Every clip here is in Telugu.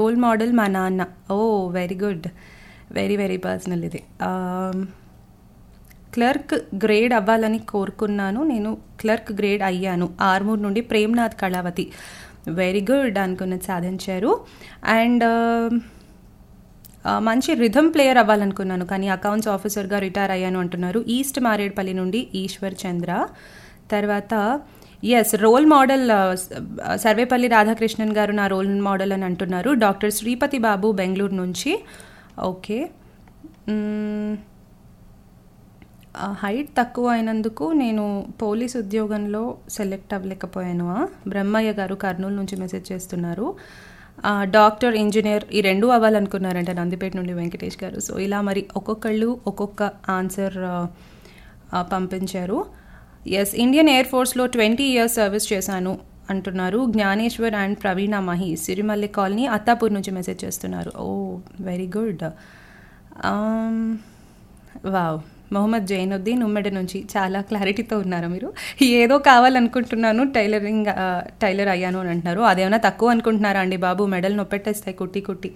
రోల్ మోడల్ మా నాన్న oh very good very very personal ఇది క్లర్క్ గ్రేడ్ అవ్వాలని కోరుకున్నాను నేను క్లర్క్ గ్రేడ్ అయ్యాను ఆర్మూర్ నుండి ప్రేమ్నాథ్ కళావతి వెరీ గుడ్ అనుకున్నది సాధించారు అండ్ మంచి రిథమ్ ప్లేయర్ అవ్వాలనుకున్నాను కానీ అకౌంట్స్ ఆఫీసర్గా రిటైర్ అయ్యాను అంటున్నారు ఈస్ట్ మారేడ్పల్లి నుండి ఈశ్వర్ చంద్ర తర్వాత yes role model Sarvepalli Radhakrishnan garu నా రోల్ మోడల్ అని అంటున్నారు డాక్టర్ శ్రీపతి బాబు బెంగళూరు నుంచి ఓకే హైట్ తక్కువ అయినందుకు నేను పోలీస్ ఉద్యోగంలో సెలెక్ట్ అవ్వలేకపోయాను బ్రహ్మయ్య గారు కర్నూలు నుంచి మెసేజ్ చేస్తున్నారు డాక్టర్ ఇంజనీర్ ఈ రెండు అవ్వాలనుకున్నారంట నందిపేట నుండి వెంకటేష్ గారు సో ఇలా మరి ఒక్కొక్కళ్ళు ఒక్కొక్క ఆన్సర్ పంపించారు ఎస్ ఇండియన్ ఎయిర్ ఫోర్స్లో ట్వంటీ ఇయర్స్ సర్వీస్ చేశాను అంటున్నారు జ్ఞానేశ్వర్ అండ్ ప్రవీణ మహి సిరిమల్లి కాలనీ అత్తాపూర్ నుంచి మెసేజ్ చేస్తున్నారు oh very good wow Mohammed Zainuddin ఉమ్మడి నుంచి చాలా క్లారిటీతో ఉన్నారు మీరు ఏదో కావాలనుకుంటున్నాను టైలరింగ్ టైలర్ అయ్యాను అని అంటున్నారు అదేమైనా తక్కువ అనుకుంటున్నారా అండి బాబు మెడల్ నొప్పెట్టేస్తాయి కుట్టి కుట్టి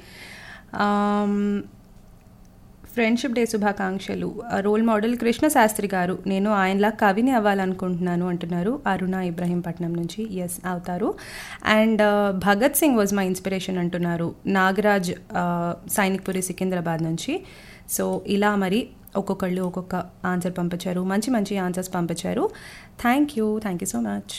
ఫ్రెండ్షిప్ డే శుభాకాంక్షలు రోల్ మోడల్ కృష్ణ శాస్త్రి గారు నేను ఆయనలా కవిని అవ్వాలనుకుంటున్నాను అంటున్నారు అరుణ ఇబ్రహీంపట్నం నుంచి ఎస్ అవుతారు and Bhagat Singh was my inspiration అంటున్నారు నాగరాజ్ సైనిక్పురి సికింద్రాబాద్ నుంచి సో ఇలా మరి ఒక్కొక్కళ్ళు ఒక్కొక్క ఆన్సర్ పంపించారు మంచి మంచి ఆన్సర్స్ పంపించారు thank you thank you so much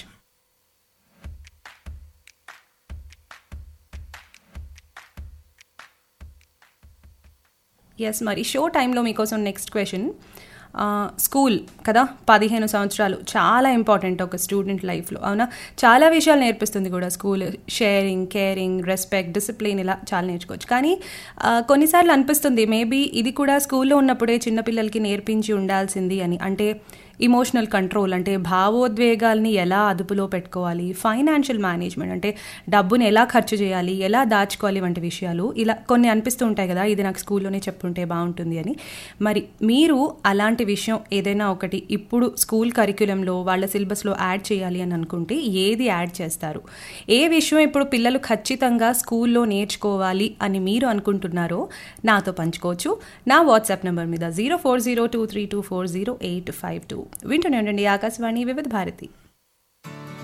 yes మరి షో టైంలో మీకోసం నెక్స్ట్ క్వశ్చన్ స్కూల్ కదా పదిహేను సంవత్సరాలు చాలా ఇంపార్టెంట్ ఒక స్టూడెంట్ లైఫ్లో అవునా చాలా విషయాలు నేర్పిస్తుంది కూడా school sharing caring respect discipline ఇలా చాలా నేర్చుకోవచ్చు కానీ కొన్నిసార్లు అనిపిస్తుంది మేబీ ఇది కూడా స్కూల్లో ఉన్నప్పుడే చిన్నపిల్లలకి నేర్పించి ఉండాల్సింది అని అంటే ఇమోషనల్ కంట్రోల్ అంటే భావోద్వేగాల్ని ఎలా అదుపులో పెట్టుకోవాలి ఫైనాన్షియల్ మేనేజ్మెంట్ అంటే డబ్బుని ఎలా ఖర్చు చేయాలి ఎలా దాచుకోవాలి వంటి విషయాలు ఇలా కొన్ని అనిపిస్తూ ఉంటాయి కదా ఇది నాకు స్కూల్లోనే చెప్పుంటే బాగుంటుంది అని మరి మీరు అలాంటి విషయం ఏదైనా ఒకటి ఇప్పుడు స్కూల్ కరిక్యులంలో వాళ్ళ సిలబస్లో యాడ్ చేయాలి అని అనుకుంటే ఏది యాడ్ చేస్తారు ఏ విషయం ఇప్పుడు పిల్లలు ఖచ్చితంగా స్కూల్లో నేర్చుకోవాలి అని మీరు అనుకుంటున్నారో నాతో పంచుకోవచ్చు నా వాట్సాప్ నెంబర్ మీద zero four zero two three two four zero eight five two వింటూనే ఉండండి ఆకాశవాణి వివిధ భారతి